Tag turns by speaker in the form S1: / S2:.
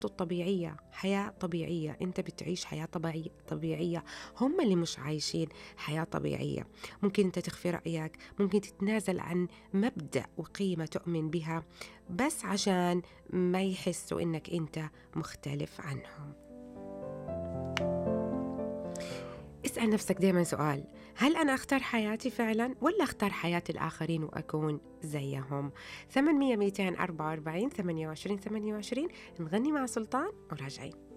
S1: الطبيعية حياة طبيعية أنت بتعيش حياة طبيعية طبيعية هم اللي مش عايشين حياة طبيعية ممكن أنت تخفي رأيك ممكن تتنازل عن مبدأ وقيمة تؤمن بها بس عشان ما يحسوا إنك أنت مختلف عنهم اسأل نفسك دايما سؤال هل أنا أختار حياتي فعلا ولا أختار حياة الآخرين وأكون زيهم 800 244 28 28 نغني مع سلطان وراجعين